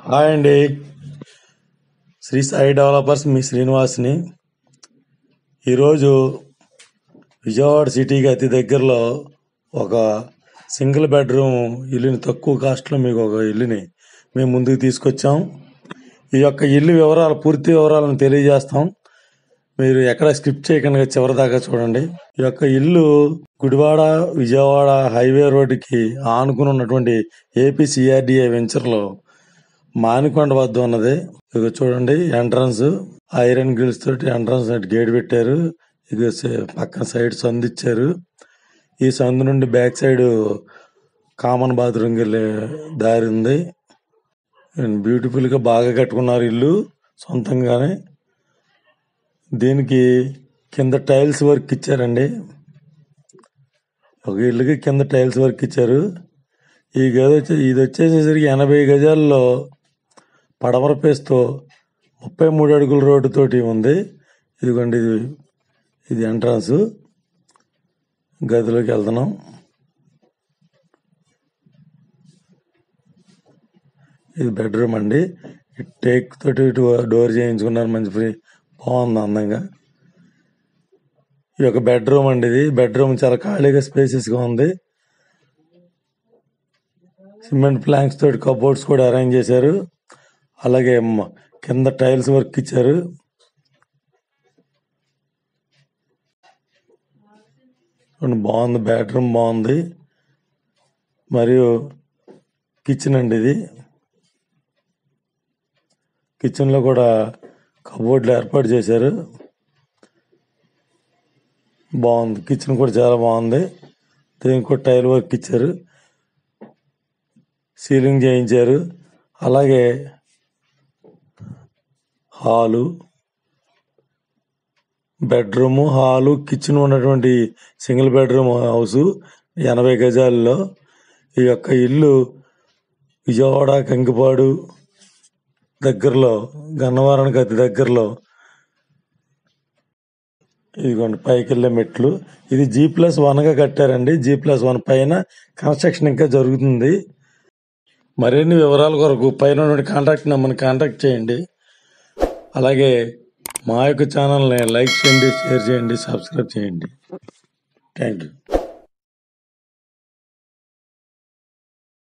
hi అండి Sri Sai developers మీ శ్రీనివాస్ని ఈరోజు విజయవాడ సిటీకి అతి దగ్గరలో ఒక సింగిల్ బెడ్రూమ్ ఇల్లుని తక్కువ కాస్ట్లో మీకు ఒక ఇల్లుని మేము ముందుకు తీసుకొచ్చాం ఈ యొక్క ఇల్లు వివరాలు పూర్తి వివరాలను తెలియజేస్తాం మీరు ఎక్కడ స్కిప్ చేయకుండా చివరి దాకా చూడండి ఈ యొక్క ఇల్లు గుడివాడ విజయవాడ హైవే రోడ్డుకి ఆనుకుని ఉన్నటువంటి ఏపీ సిఆర్డిఏ వెంచర్లో మానికొండ వద్ద ఉన్నది ఇక చూడండి ఎంట్రన్స్ ఐరన్ గ్రిల్స్ తోటి ఎంట్రన్స్ గేట్ పెట్టారు ఇక స- పక్కన సైడ్ సందు ఇచ్చారు ఈ సందు నుండి బ్యాక్ సైడ్ కామన్ బాత్రూమ్ వెళ్ళే దారి ఉంది బ్యూటిఫుల్ గా బాగా కట్టుకున్నారు ఇల్లు సొంతంగానే దీనికి కింద టైల్స్ వర్క్ ఇచ్చారండి ఒక ఇల్లుకి కింద టైల్స్ వర్క్ ఇచ్చారు ఈ గది వచ్చి ఇది వచ్చేసేసరికి ఎనభై గజాల్లో పడమర పేస్తో ముప్పై మూడు అడుగుల రోడ్డు తోటి ఉంది ఇదిగోండి ఇది ఇది ఎంట్రన్స్ గదిలోకి వెళ్తున్నాం ఇది బెడ్రూమ్ అండి ఈ టేక్ తోటి ఇటు డోర్ చేయించుకున్నారు మంచి ఫ్రీ బాగుంది అందంగా ఈ యొక్క బెడ్రూమ్ అండి ఇది బెడ్రూమ్ చాలా ఖాళీగా స్పేసెస్ గా ఉంది సిమెంట్ ప్లాంక్స్ తోటి కబోర్డ్స్ కూడా అరేంజ్ చేశారు అలాగే మ- కింద టైల్స్ వర్క్ ఇచ్చారు చూడండి, బాగుంది బెడ్రూమ్ బాగుంది మరియు కిచెన్ అండి ఇది కిచెన్ లో కూడా కబోర్డ్లు ఏర్పాటు చేశారు బాగుంది కిచెన్ కూడా చాలా బాగుంది దీనికి కూడా టైల్ వర్క్ ఇచ్చారు సీలింగ్ చేయించారు అలాగే హాలు బెడ్రూమ్ హాలు కిచెన్ ఉన్నటువంటి సింగిల్ బెడ్రూమ్ హౌస్ ఎనభై గజాల్లో ఈ యొక్క ఇల్లు విజయవాడ కంకిపాడు దగ్గరలో గన్నవరానికి అతి దగ్గరలో ఇదిగోండి పైకి వెళ్ళే మెట్లు ఇది జీ ప్లస్ వన్ గా కట్టారండి జీ ప్లస్ వన్ పైన కన్స్ట్రక్షన్ ఇంకా జరుగుతుంది మరిన్ని వివరాల కొరకు పైన ఉన్నటువంటి కాంటాక్ట్ నెంబర్ని కాంటాక్ట్ చేయండి అలాగే మా యొక్క ఛానల్ని లైక్ చేయండి షేర్ చేయండి సబ్స్క్రైబ్ చేయండి థ్యాంక్ యూ